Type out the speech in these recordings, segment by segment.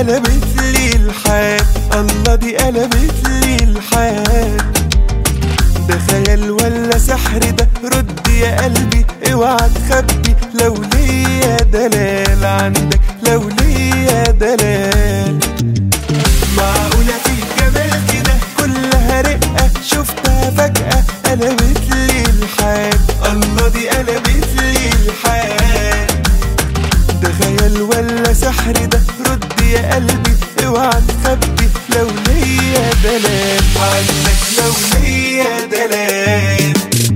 قلبت لي الحال الله دي قلبت لي الحال ده خيال ولا سحر ده رد يا قلبي اوعى تخبي لو ليا دلال عندك لو ليا دلال معقولة في جمال كده كلها رقة شفتها فجأة قلبت لي الحال الله دي قلبت لي الحال ده خيال ولا سحر ده رد يا قلبي اوعى تخبي لو ليا دلال عندك لو ليا دلال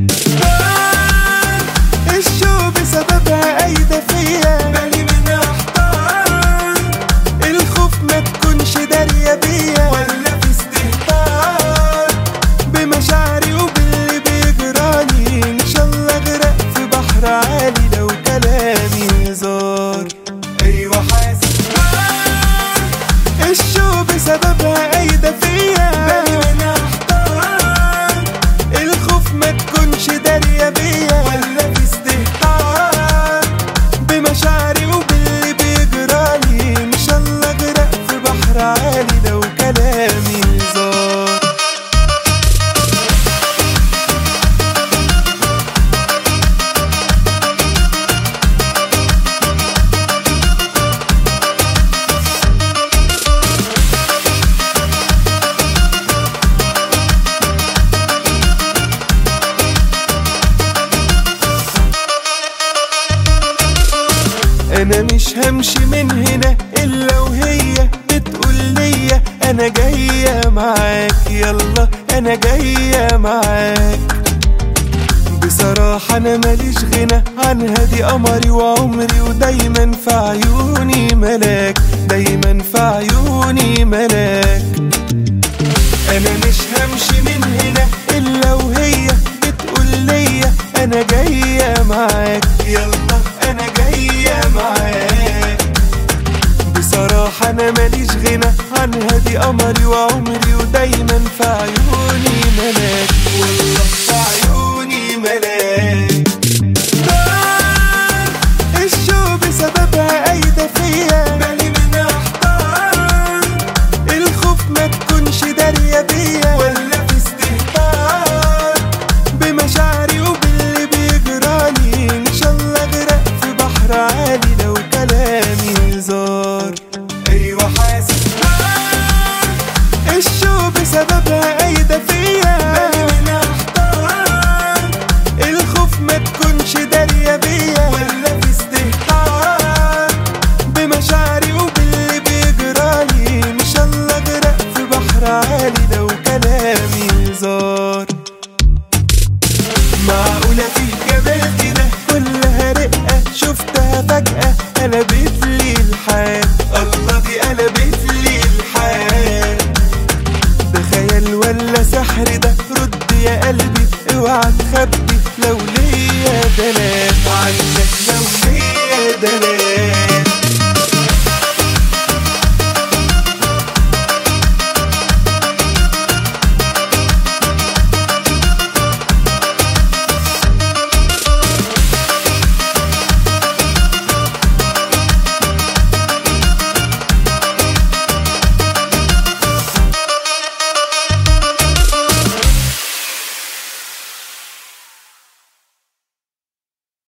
آه، الشوق بسببها قايدة فيا بالي من احتار الخوف ما تكونش دارية بيا ولا في استهتار بمشاعري وباللي بيجرالي ان شاء الله اغرق في بحر عالي لو كلامي هزار ايوه حاسس آه، الشوق بسببها قايدة فيا بالي من احتار الخوف ما تكونش دارية بيا ولا في استهتار بمشاعري وباللي بيجرالي ان شاء الله اغرق في بحر عالي لو كلامي هزار انا مش همشي من هنا الا وهي بتقول ليا انا جايه معاك يلا انا جايه معاك بصراحة أنا ماليش غنى عنها دي قمري وعمري ودايما في عيوني ملاك دايما في عيوني ملاك أنا مش همشي من هنا إلا وهي بتقول ليا أنا جاية معاك يلا أنا جاية معاك بصراحة أنا ماليش غنى عنها دي قمري وعمري ودايما في عيوني ملاك والله في عيوني ملاك نار الشوق بسببها قايدة فيا بالي من احتار الخوف ما تكونش دارية بيا ولا في استهتار بمشاعري وباللي بيجرالي ان شاء الله اغرق في بحر عالي لو كلامي هزار ايوه حاسس آه، الشوق بسببها قايدة فيا بالي من احتار الخوف ما تكونش دارية بيا ولا في استهتار بمشاعري وباللي بيجرالي ان شاء الله اغرق في بحر عالي لو كلامي هزار معقولة في جمال كده كلها رقة شفتها فجأة قلبت لي الحال الله دي قلبت لي الحال ده خيال ولا سحر ده رد يا قلبي اوعى تخبي لو ليا دلال عندك لو ليا دلال